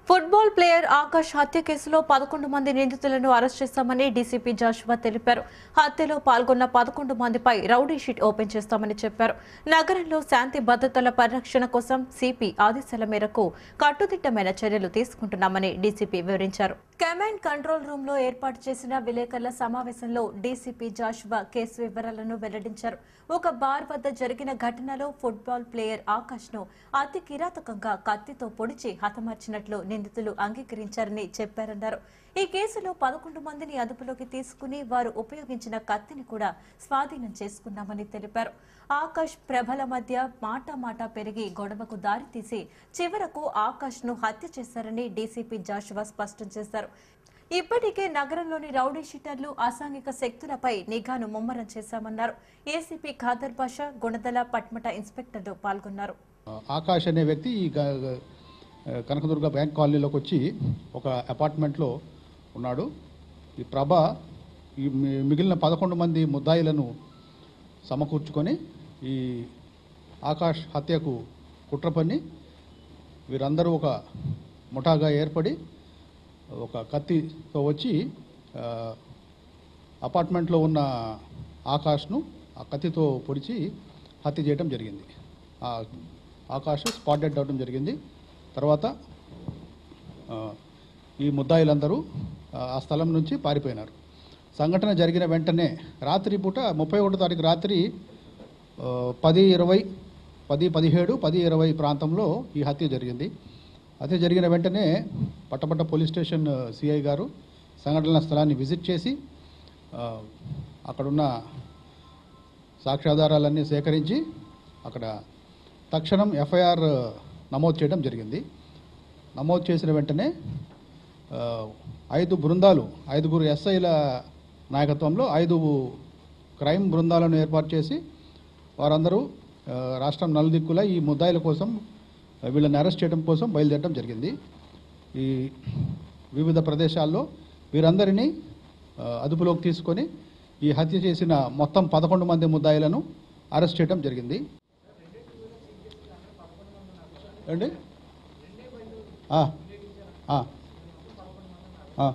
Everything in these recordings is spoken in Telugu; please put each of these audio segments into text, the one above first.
ఫుట్బాల్ ప్లేయర్ ఆకాష్ హత్య కేసులో పదకొండు మంది నిందితులను అరెస్ట్ చేస్తామని డీసీపీ జాషువా తెలిపారు హత్యలో పాల్గొన్న పదకొండు మందిపై రౌడీ షీట్ ఓపెన్ చేస్తామని చెప్పారు నగరంలో శాంతి భద్రతల పరిరక్షణ కోసం సిపి ఆదేశాల మేరకు కట్టుదిట్టమైన చర్యలు తీసుకుంటున్నామని డీసీపీ వివరించారు కమాండ్ కంట్రోల్ రూమ్ లో ఏర్పాటు చేసిన విలేకరుల సమావేశంలో డీసీపీ జాషువా కేసు వివరాలను వెల్లడించారు ఒక బార్ వద్ద జరిగిన ఘటనలో ఫుట్బాల్ ప్లేయర్ ఆకాష్ ను అతి కిరాతకంగా కత్తితో పొడిచి హతమార్చినట్లు నిందితులు అంగీకరించారని చెప్పారన్నారు ఈ కేసులో పదకొండు మందిని అదుపులోకి తీసుకుని వారు ఉపయోగించిన కత్తిని కూడా స్వాధీనం చేసుకున్నామని తెలిపారు ఆకాష్ ప్రభల మధ్య మాట మాట పెరిగి గొడవకు దారితీసి చివరకు ఆకాష్ ను హత్య చేశారని డీసీపీ జాషువా స్పష్టం చేశారు ఇప్పటికే నగరంలోని రౌడీ షీటర్లు అసాంఘిక శక్తులపై నిఘాను ముమ్మరం చేశామన్నారు ఏసీపీ ఖాదర్ బాషా గుణదల పట్మట ఇన్స్పెక్టర్లు పాల్గొన్నారు ఆకాష్ అనే వ్యక్తి ఈ గ- గ- కనకదుర్గ బ్యాంక్ కాలనీలోకి వచ్చి ఒక అపార్ట్మెంట్లో ఉన్నాడు ఈ ప్రభ ఈ మి- మిగిలిన పదకొండు మంది ముద్దాయిలను సమకూర్చుకొని ఈ ఆకాష్ హత్యకు కుట్ర పన్ని వీరందరూ ఒక ముఠాగా ఏర్పడి ఒక కత్తితో వచ్చి ఆ, అపార్ట్మెంట్లో ఉన్న ఆకాష్ను ఆ కత్తితో పొడిచి హత్య చేయడం జరిగింది ఆ ఆకాష్ స్పాట్ డెడ్ అవడం జరిగింది తర్వాత ఆ, ఈ ముద్దాయిలందరూ ఆ, ఆ స్థలం నుంచి పారిపోయినారు సంఘటన జరిగిన వెంటనే రాత్రి పూట ముప్పై ఒకటో తారీఖు రాత్రి ఆ, పది ఇరవై పది పదిహేడు పది ఇరవై ప్రాంతంలో ఈ హత్య జరిగింది హత్య జరిగిన వెంటనే పట్టపట్ట పోలీస్ స్టేషన్ సిఐ గారు సంఘటన స్థలాన్ని విజిట్ చేసి ఆ, అక్కడున్న సాక్ష్యాధారాలన్నీ సేకరించి అక్కడ తక్షణం ఎఫ్ఐఆర్ నమోదు చేయడం జరిగింది నమోదు చేసిన వెంటనే ఆ, ఐదు బృందాలు ఐదుగురు ఎస్ఐల నాయకత్వంలో ఐదు క్రైమ్ బృందాలను ఏర్పాటు చేసి వారందరూ ఆ, రాష్ట్రం నలుదిక్కుల ఈ ముద్దాయిల కోసం ఆ, వీళ్ళని అరెస్ట్ చేయడం కోసం బయలుదేరడం జరిగింది ఈ వివిధ ప్రదేశాల్లో వీరందరినీ ఆ, అదుపులోకి తీసుకొని ఈ హత్య చేసిన మొత్తం పదకొండు మంది ముద్దాయిలను అరెస్ట్ చేయడం జరిగింది ఏంటి ఆ, ఆ, ఆ.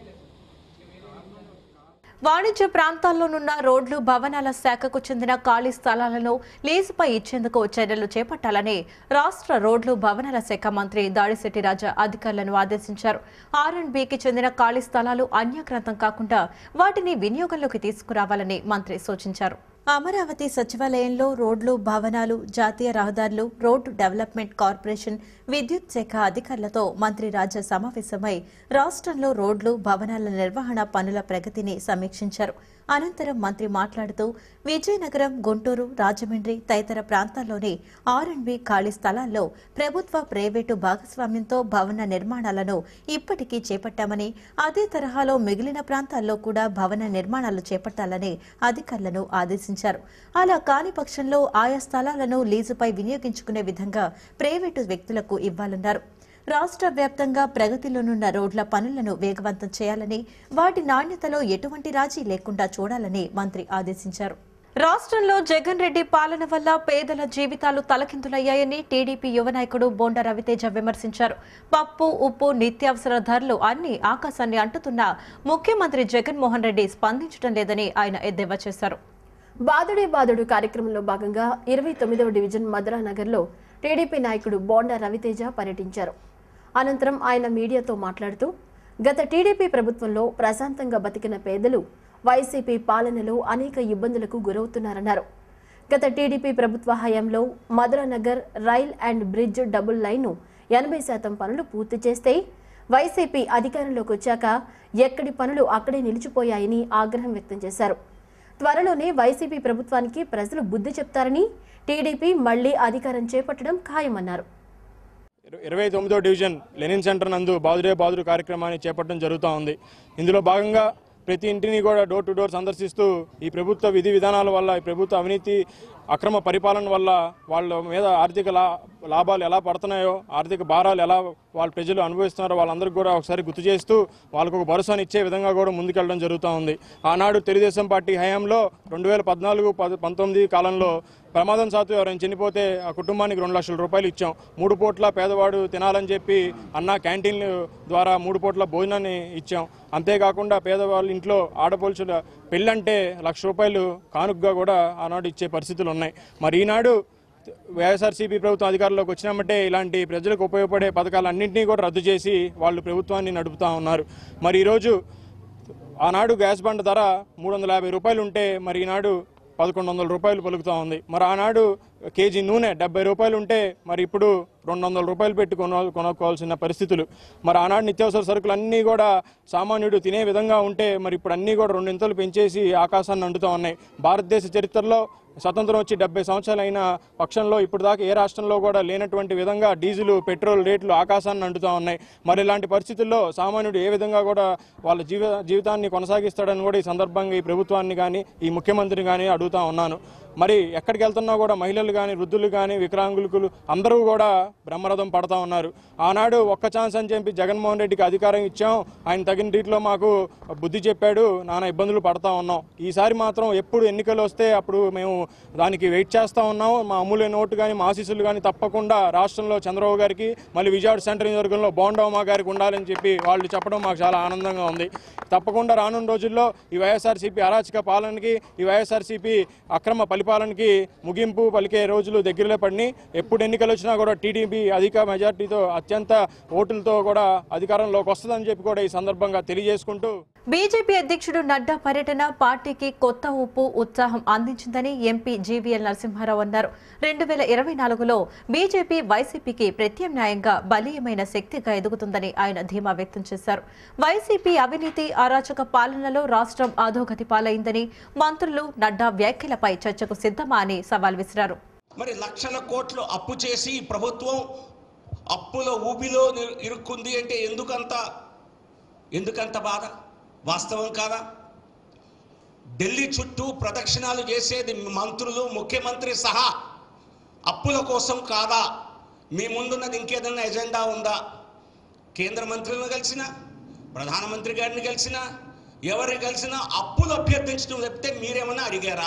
వాణిజ్య ప్రాంతాల్లోనున్న రోడ్లు భవనాల శాఖకు చెందిన ఖాళీ స్థలాలను లీజుపై ఇచ్చేందుకు చర్యలు చేపట్టాలని రాష్ట్ర రోడ్లు భవనాల శాఖ మంత్రి దాడిశెట్టి రాజా అధికారులను ఆదేశించారు ఆర్ అండ్ బికి చెందిన ఖాళీ స్థలాలు అన్యాక్రాంతం కాకుండా వాటిని వినియోగంలోకి తీసుకురావాలని మంత్రి సూచించారు అమరావతి సచివాలయంలో రోడ్లు భవనాలు జాతీయ రహదారులు రోడ్డు డెవలప్మెంట్ కార్పొరేషన్ విద్యుత్ శాఖ అధికారులతో మంత్రి రాజా సమావేశమై రాష్ట్రంలో రోడ్లు భవనాల నిర్వహణ పనుల ప్రగతిని సమీక్షించారు అనంతరం మంత్రి మాట్లాడుతూ విజయనగరం గుంటూరు రాజమండ్రి తదితర ప్రాంతాల్లోని ఆర్ అండ్ బి ఖాళీ స్థలాల్లో ప్రభుత్వ ప్రైవేటు భాగస్వామ్యంతో భవన నిర్మాణాలను ఇప్పటికీ చేపట్టామని అదే తరహాలో మిగిలిన ప్రాంతాల్లో కూడా భవన నిర్మాణాలు చేపట్టాలని అధికారులను ఆదేశించారు అలా కాని పక్షంలో ఆయా స్థలాలను లీజుపై వినియోగించుకునే విధంగా ప్రైవేటు వ్యక్తులకు ఇవ్వాలన్నారు రాష్ట్ర వ్యాప్తంగా ప్రగతిలోనున్న రోడ్ల పనులను వేగవంతం చేయాలని వాటి నాణ్యతలో ఎటువంటి రాజీ లేకుండా చూడాలని మంత్రి ఆదేశించారు రాష్ట్రంలో జగన్ రెడ్డి పాలన వల్ల పేదల జీవితాలు తలకిందులయ్యాయని టీడీపీ యువ నాయకుడు బోండా రవితేజ విమర్శించారు పప్పు ఉప్పు నిత్యావసర ధరలు అన్ని ఆకాశాన్ని అంటుతున్నా ముఖ్యమంత్రి జగన్మోహన్ రెడ్డి స్పందించడం లేదని ఆయన ఎద్దేవా చేశారు బాదుడే బాదుడు కార్యక్రమంలో భాగంగా ఇరవై తొమ్మిదవ డివిజన్ మధురా నగర్లో టీడీపీ నాయకుడు బోండా రవితేజ పర్యటించారు అనంతరం ఆయన మీడియాతో మాట్లాడుతూ గత టీడీపీ ప్రభుత్వంలో ప్రశాంతంగా బతికిన పేదలు వైసీపీ పాలనలో అనేక ఇబ్బందులకు గురవుతున్నారన్నారు గత టీడీపీ ప్రభుత్వ హయాంలో Madhura Nagar rail and bridge double లైన్ను ఎనభై శాతం పనులు పూర్తి చేస్తే వైసీపీ అధికారంలోకి వచ్చాక ఎక్కడి పనులు అక్కడే నిలిచిపోయాయని ఆగ్రహం వ్యక్తం చేశారు త్వరలోనే వైసీపీ ప్రభుత్వానికి ప్రజలు బుద్ధి చెప్తారని టీడీపీ మళ్లీ అధికారం చేపట్టడం ఖాయమన్నారు ఇర- ఇరవై తొమ్మిదో డివిజన్ లెనిన్ సెంటర్ నందు బాదుడే బాదుడు కార్యక్రమాన్ని చేపట్టడం జరుగుతూ ఉంది ఇందులో భాగంగా ప్రతి ఇంటిని కూడా డోర్ టు డోర్ సందర్శిస్తూ ఈ ప్రభుత్వ విధి విధానాల వల్ల ఈ ప్రభుత్వ అవినీతి అక్రమ పరిపాలన వల్ల వాళ్ళ మీద ఆర్థిక లా లాభాలు ఎలా పడుతున్నాయో ఆర్థిక భారాలు ఎలా వాళ్ళ ప్రజలు అనుభవిస్తున్నారో వాళ్ళందరికీ కూడా ఒకసారి గుర్తు చేస్తూ వాళ్ళకు ఒక భరోసాని ఇచ్చే విధంగా కూడా ముందుకెళ్ళడం జరుగుతూ ఉంది ఆనాడు తెలుగుదేశం పార్టీ హయాంలో రెండు వేల పద్నాలుగు పద పంతొమ్మిది కాలంలో ప్రమాదం సాతు ఎవరైనా చనిపోతే ఆ కుటుంబానికి రెండు లక్షల రూపాయలు ఇచ్చాం మూడు పూట్ల పేదవాడు తినాలని చెప్పి అన్న క్యాంటీన్ల ద్వారా మూడు పూట్ల భోజనాన్ని ఇచ్చాం అంతేకాకుండా పేదవాళ్ళ ఇంట్లో ఆడపడుచుల పెళ్ళంటే లక్ష రూపాయలు కానుకగా కూడా ఆనాడు ఇచ్చే పరిస్థితులు ఉన్నాయి మరి ఈనాడు వైఎస్ఆర్సీపీ ప్రభుత్వం అధికారంలోకి వచ్చినామంటే ఇలాంటి ప్రజలకు ఉపయోగపడే పథకాలన్నింటినీ కూడా రద్దు చేసి వాళ్ళు ప్రభుత్వాన్ని నడుపుతా ఉన్నారు మరి ఈరోజు ఆనాడు గ్యాస్ బండ ధర మూడు వందల యాభై రూపాయలు ఉంటే మరి ఈనాడు పదకొండు వందల రూపాయలు పలుకుతా ఉంది మరి ఆనాడు కేజీ నూనె డెబ్బై రూపాయలు ఉంటే మరి ఇప్పుడు రెండు వందల రూపాయలు పెట్టి కొన కొనుక్కోవాల్సిన పరిస్థితులు మరి ఆనాడు నిత్యావసర సరుకులు అన్నీ కూడా సామాన్యుడు తినే విధంగా ఉంటే మరి ఇప్పుడు అన్నీ కూడా రెండింతలు పెంచేసి ఆకాశాన్ని అంటుతూ ఉన్నాయి భారతదేశ చరిత్రలో స్వతంత్రం వచ్చి డెబ్బై సంవత్సరాలు అయిన పక్షంలో ఇప్పుడు దాకా ఏ రాష్ట్రంలో కూడా లేనటువంటి విధంగా డీజిల్ పెట్రోల్ రేట్లు ఆకాశాన్ని అంటుతా ఉన్నాయి మరి ఇలాంటి పరిస్థితుల్లో సామాన్యుడు ఏ విధంగా కూడా వాళ్ళ జీవ జీవితాన్ని కొనసాగిస్తాడని కూడా ఈ సందర్భంగా ఈ ప్రభుత్వాన్ని కానీ ఈ ముఖ్యమంత్రిని కానీ అడుగుతా ఉన్నాను మరి ఎక్కడికి వెళ్తున్నా కూడా మహిళలు కానీ వృద్ధులు కానీ వికలాంగులు అందరూ కూడా బ్రహ్మరథం పడతా ఉన్నారు ఆనాడు ఒక్క ఛాన్స్ అని చెప్పి జగన్మోహన్ రెడ్డికి అధికారం ఇచ్చాం ఆయన తగిన రీతిలో మాకు బుద్ధి చెప్పాడు నానా ఇబ్బందులు పడతా ఉన్నాం ఈసారి మాత్రం ఎప్పుడు ఎన్నికలు వస్తే అప్పుడు మేము దానికి వెయిట్ చేస్తూ ఉన్నాం మా అమూల్య ఓటు కానీ మా ఆశీస్సులు కానీ తప్పకుండా రాష్ట్రంలో చంద్రబాబు గారికి మళ్ళీ విజయవాడ సెంటర్ నియోజకవర్గంలో బోండవమా గారికి ఉండాలని చెప్పి వాళ్ళు చెప్పడం మాకు చాలా ఆనందంగా ఉంది తప్పకుండా రానున్న రోజుల్లో ఈ వైఎస్ఆర్సీపీ అరాచక పాలనకి ఈ వైఎస్ఆర్సీపీ అక్రమ పరిపాలనకి ముగింపు పలికే రోజులు దగ్గరలో పడినాయి ఎప్పుడు ఎన్నికలు వచ్చినా కూడా టీడీపీ అధిక మెజార్టీతో అత్యంత ఓటులతో కూడా అధికారంలోకి వస్తుందని చెప్పి కూడా ఈ సందర్భంగా తెలియజేసుకుంటూ బీజేపీ అధ్యక్షుడు నడ్డా పర్యటన పార్టీకి కొత్త ఉప్పు ఉత్సాహం అందించిందని ఎంపీ జీవీఎల్ నరసింహారావు అన్నారు రెండు వేల ఇరవై నాలుగులో బీజేపీ వైసీపీకి ప్రత్యామ్నాయంగా బలీయమైన శక్తిగా ఎదుగుతుందని ఆయన ధీమా వ్యక్తం చేశారు వైసీపీ అవినీతి అరాచక పాలనలో రాష్ట్రం అధోగతి పాలైందని మంత్రులు నడ్డా వ్యాఖ్యలపై చర్చకు సిద్ధమా అని సవాల్ విసిరారు మరి లక్షల కోట్లు అప్పు చేసి ఈ ప్రభుత్వం అప్పుల ఊబిలో ని- ఇరుక్కుంది అంటే ఎందుకంత ఎందుకంత బాధ వాస్తవం కాదా ఢిల్లీ చుట్టూ ప్రదక్షిణాలు చేసేది మంత్రులు ముఖ్యమంత్రి సహా అప్పుల కోసం కాదా మీ ముందున్నది ఇంకేదన్నా ఎజెండా ఉందా కేంద్ర మంత్రులను కలిసినా ప్రధానమంత్రి గారిని కలిసినా ఎవరిని కలిసినా అప్పులు అభ్యర్థించడం చెప్తే మీరేమన్నా అడిగారా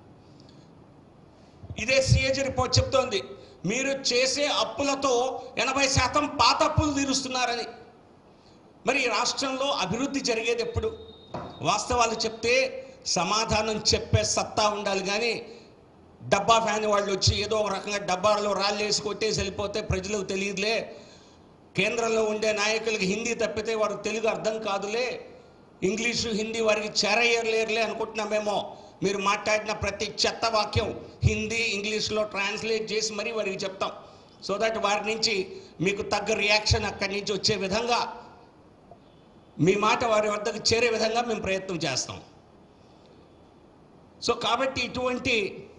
ఇదే సిఏజీ రిపోర్ట్ చెప్తోంది మీరు చేసే అప్పులతో ఎనభై శాతం పాత అప్పులు తీరుస్తున్నారని మరి ఈ రాష్ట్రంలో అభివృద్ధి జరిగేది ఎప్పుడు వాస్తవాలు చెప్తే సమాధానం చెప్పే సత్తా ఉండాలి కానీ డబ్బా ఫ్యాన్ వాళ్ళు వచ్చి ఏదో ఒక రకంగా డబ్బాలో రాళ్ళు వేసి కొట్టేసి వెళ్ళిపోతే ప్రజలకు తెలియదులే కేంద్రంలో ఉండే నాయకులకి హిందీ తప్పితే వారికి తెలుగు అర్థం కాదులే ఇంగ్లీషు హిందీ వారికి చేరయ్యలేరులే అనుకుంటున్నామేమో మీరు మాట్లాడిన ప్రతి చెత్త వాక్యం హిందీ ఇంగ్లీష్లో ట్రాన్స్లేట్ చేసి మరీ వారికి చెప్తాం సో దట్ వారి నుంచి మీకు తగ్గ రియాక్షన్ అక్కడి నుంచి వచ్చే విధంగా మీ మాట వారి వద్దకు చేరే విధంగా మేము ప్రయత్నం చేస్తాం సో కాబట్టి ఇటువంటి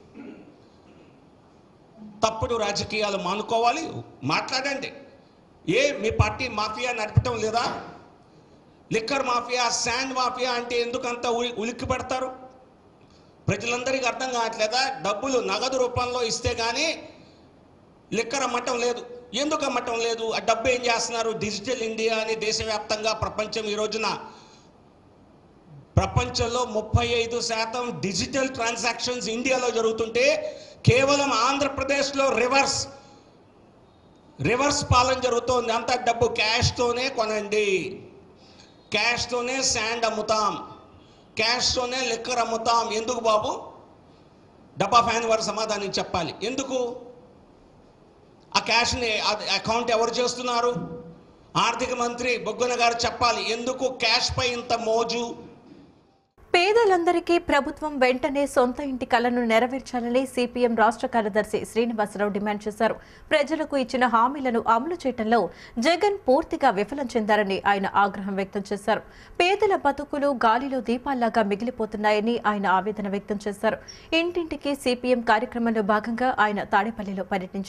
తప్పుడు రాజకీయాలు మానుకోవాలి మాట్లాడండి ఏ మీ పార్టీ మాఫియా నడపటం లేదా లిక్కర్ మాఫియా శాండ్ మాఫియా అంటే ఎందుకంత ఉలి- ఉలిక్కి పెడతారు ప్రజలందరికీ అర్థం కావట్లేదా డబ్బులు నగదు రూపంలో ఇస్తే కానీ లిక్కర్ అమ్మటం లేదు ఎందుకు అమ్మటం లేదు ఆ డబ్బు ఏం చేస్తున్నారు డిజిటల్ ఇండియా అని దేశవ్యాప్తంగా ప్రపంచం ఈ రోజున ప్రపంచంలో ముప్పై ఐదు శాతం డిజిటల్ ట్రాన్సాక్షన్స్ ఇండియాలో జరుగుతుంటే కేవలం ఆంధ్రప్రదేశ్లో రివర్స్ రివర్స్ పాలన జరుగుతోంది అంతా డబ్బు క్యాష్తోనే కొనండి క్యాష్తోనే శాండ్ అమ్ముతాం క్యాష్తోనే లిక్కర్ అమ్ముతాం ఎందుకు బాబు డబ్బా ఫ్యాన్ వారు సమాధానం చెప్పాలి ఎందుకు ఆ క్యాష్ని అకౌంట్ ఎవరు చేస్తున్నారు ఆర్థిక మంత్రి బొగ్గన గారు చెప్పాలి ఎందుకు క్యాష్ పై ఇంత మోజు పేదలందరికీ ప్రభుత్వం వెంటనే సొంత ఇంటి కలను నెరవేర్చాలని సిపిఎం రాష్ట్ర కార్యదర్శి శ్రీనివాసరావు డిమాండ్ చేశారు ప్రజలకు ఇచ్చిన హామీలను అమలు చేయడంలో జగన్ పూర్తిగా విఫలం చెందారని ఆయన ఆగ్రహం వ్యక్తం చేశారు పేదల బతుకులు గాలిలో దీపాల్లాగా మిగిలిపోతున్నాయని ఆయన ఆవేదన వ్యక్తం చేశారు ఇంటింటికి సిపిఎం కార్యక్రమంలో భాగంగా ఆయన తాడేపల్లిలో పర్యటించారు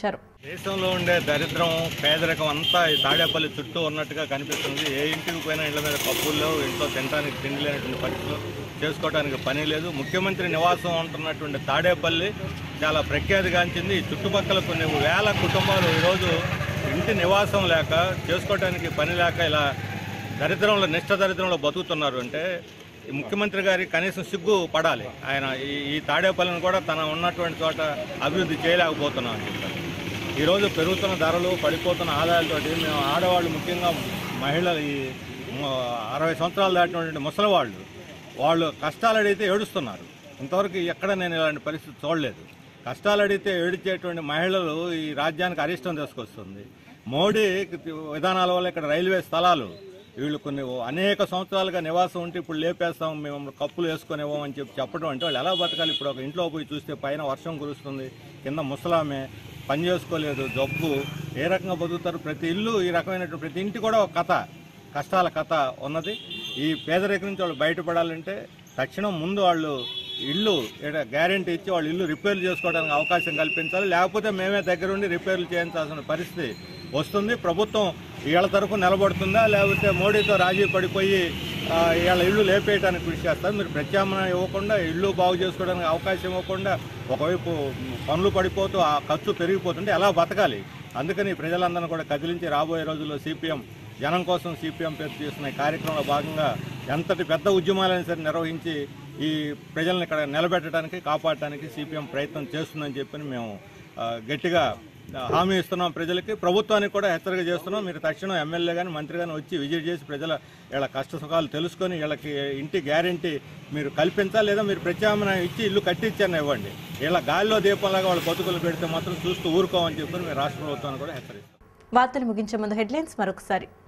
దేశంలో ఉండే దరిద్రం పేదరికం అంతా ఈ తాడేపల్లి చుట్టూ ఉన్నట్టుగా కనిపిస్తుంది ఏ ఇంటికి పోయినా ఇళ్ల మీద కప్పులు లేవు ఇంట్లో తినడానికి తిండి లేనటువంటి పరిస్థితులు చేసుకోవడానికి పని లేదు ముఖ్యమంత్రి నివాసం ఉంటున్నటువంటి తాడేపల్లి చాలా ప్రఖ్యాతిగాంచింది ఈ చుట్టుపక్కల కొన్ని వేల కుటుంబాలు ఈరోజు ఇంటి నివాసం లేక చేసుకోవడానికి పని లేక ఇలా దరిద్రంలో నిష్ట దరిద్రంలో బతుకుతున్నారు అంటే ఈ ముఖ్యమంత్రి గారి కనీసం సిగ్గు పడాలి ఆయన ఈ ఈ తాడేపల్లిని కూడా తన ఉన్నటువంటి చోట అభివృద్ధి చేయలేకపోతున్నాం అని చెప్పారు ఈరోజు పెరుగుతున్న ధరలు పడిపోతున్న ఆదాయాలతోటి మేము ఆడవాళ్ళు ముఖ్యంగా మహిళలు ఈ మ- అరవై సంవత్సరాలు దాటినటువంటి ముసలివాళ్ళు వాళ్ళు కష్టాలు అడిగితే ఏడుస్తున్నారు ఇంతవరకు ఎక్కడ నేను ఇలాంటి పరిస్థితి చూడలేదు కష్టాలు అడిగితే ఏడిచేటువంటి మహిళలు ఈ రాజ్యానికి అరిష్టం తీసుకొస్తుంది మోడీ విధానాల వల్ల ఇక్కడ రైల్వే స్థలాలు వీళ్ళు కొన్ని అనేక సంవత్సరాలుగా నివాసం ఉంటే ఇప్పుడు లేపేస్తాం మేము కప్పులు వేసుకునేవామని చెప్పి చెప్పడం అంటే వాళ్ళు ఎలా బతకాలి ఇప్పుడు ఒక ఇంట్లో పోయి చూస్తే పైన వర్షం కురుస్తుంది కింద ముసలామే పని చేసుకోలేదు జబ్బు ఏ రకంగా బతుకుతారు ప్రతి ఇల్లు ఈ రకమైనటువంటి ప్రతి ఇంటి కూడా ఒక కథ కష్టాల కథ ఉన్నది ఈ పేదరికం నుంచి వాళ్ళు బయటపడాలంటే తక్షణం ముందు వాళ్ళు ఇల్లు గ్యారెంటీ ఇచ్చి వాళ్ళు ఇల్లు రిపేర్లు చేసుకోవడానికి అవకాశం కల్పించాలి లేకపోతే మేమే దగ్గరుండి రిపేర్లు చేయించాల్సిన పరిస్థితి వస్తుంది ప్రభుత్వం వీళ్ళ తరఫు నిలబడుతుందా లేకపోతే మోడీతో రాజీ పడిపోయి ఆ, వీళ్ళ ఇల్లు లేపేయడానికి కృషి చేస్తారు మీరు ప్రత్యామ్నాయం ఇవ్వకుండా ఇల్లు బాగు చేసుకోవడానికి అవకాశం ఇవ్వకుండా ఒకవైపు పనులు పడిపోతూ ఆ ఖర్చు పెరిగిపోతుంటే ఎలా బతకాలి అందుకని ప్రజలందరినీ కూడా కదిలించి రాబోయే రోజుల్లో సిపిఎం జనం కోసం సిపిఎం పేరు చేస్తున్న ఈ కార్యక్రమంలో భాగంగా ఎంతటి పెద్ద ఉద్యమాలైనా సరే నిర్వహించి ఈ ప్రజల్ని ఇక్కడ నిలబెట్టడానికి కాపాడటానికి సిపిఎం ప్రయత్నం చేస్తుందని చెప్పి మేము ఆ, గట్టిగా ఆ, హామీ ఇస్తున్నాం ప్రజలకి ప్రభుత్వానికి కూడా హెచ్చరిక చేస్తున్నాం మీరు తక్షణం ఎమ్మెల్యే కానీ మంత్రి కానీ వచ్చి విజిట్ చేసి ప్రజల వీళ్ళ కష్ట సుఖాలు తెలుసుకొని వీళ్ళకి ఇంటి గ్యారంటీ మీరు కల్పించాలి లేదా మీరు ప్రత్యామ్నాయం ఇచ్చి ఇల్లు కట్టించారని ఇవ్వండి వీళ్ళ గాలిలో దీపంలాగా వాళ్ళ బతుకులు పెడితే మాత్రం చూస్తూ ఊరుకోమని చెప్పి మీరు రాష్ట్ర ప్రభుత్వాన్ని కూడా హెచ్చరిస్తాం వార్తలు ముగించే ముందు హెడ్లైన్స్ మరొకసారి